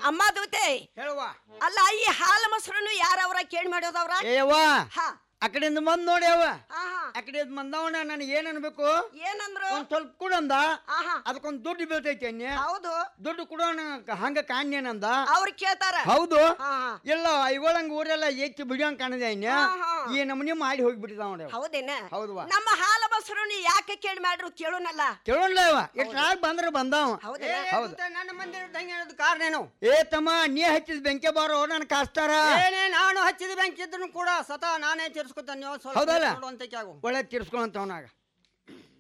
ಅಮ್ಮ ದೂತೆ ಹೇಳುವ ಅಲ್ಲ ಈ ಹಾಲು ಮೊಸರನ್ನು ಯಾರವ್ರ ಕೇಳಿ ಮಾಡೋದವ್ರ ಏಯವ್ವ ಹಾ ಆ ಕಡೆಯಿಂದ ಬಂದ್ ನೋಡಿ ಅವ ಹಾ ಹಾ ಆ ಕಡೆಯಿಂದ ಬಂದವನ ನನಗೆ ಏನ್ ಅನ್ಬೇಕು ಏನಂದ್ರು ಒಂದ್ ಸ್ವಲ್ಪ ಕೊಡಂದ ಆಹಾ ಅದಕ್ಕೊಂದ್ ದುಡ್ಡು ಬೀಳ್ತೈತಿ ಅನ್ಯ ಹೌದು ದುಡ್ಡು ಕೊಡೋಣ ಹಂಗ ಕಾಣ್ಯನಂದ ಅವ್ರು ಕೇಳ್ತಾರ ಹೌದು ಹಾ ಹಾ ಎಲ್ಲ ಐಗೋಳಂಗ ಊರೆಲ್ಲ ಎಚ್ಚಿ ಬಿಡಿಯಂಗ್ ಕಾಣದೆ ಅನ್ಯ ಹಾ, ಹಾ. ಈ ನಮ್ಮನೆ ಮಾಡಿ ಹೋಗ್ಬಿಟ್ಟಿದ ನೋಡಿ ಹೌದೇನ ಹೌದವ್ವ ನಮ್ಮ ಹಾಲು ಮೊಸರನ್ನು ಯಾಕೆ ಕೇಳಿ ಮಾಡ್ರು ಕೇಳೋನಲ್ಲ ಕೇಳೋಣ ಇವ ಎಷ್ಟ್ರಾಗ ಬಂದ್ರ ಬಂದಾವ ಹೌದೇನ ಹೌದು. ನನ್ನ ಮಂದಿ ಹೆಂಗೆ ಹೇಳೋದು ಕಾರಣ ಏನು ಏ ತಮ್ಮ ನೀ ಹಚ್ಚಿದ ಬೆಂಕಿ ಬಾರೋ ನನ್ ಕಾಸ್ತಾರ ಏನೇ ನಾನು ಹಚ್ಚಿದ ಬ್ಯಾಂಕ್ ಇದ್ರು ಕೂಡ ಸ್ವತಃ ನಾನೇ ತೀರ್ಸ್ಕೊತಾನೆ ನೀವು ಸ್ವಲ್ಪ ಹೌದಲ್ಲ? ನೋಡುವಂತಕ್ಕೆ ಆಗು ಒಳ್ಳೆ ತೀರ್ಸ್ಕೊಂತವನಾಗ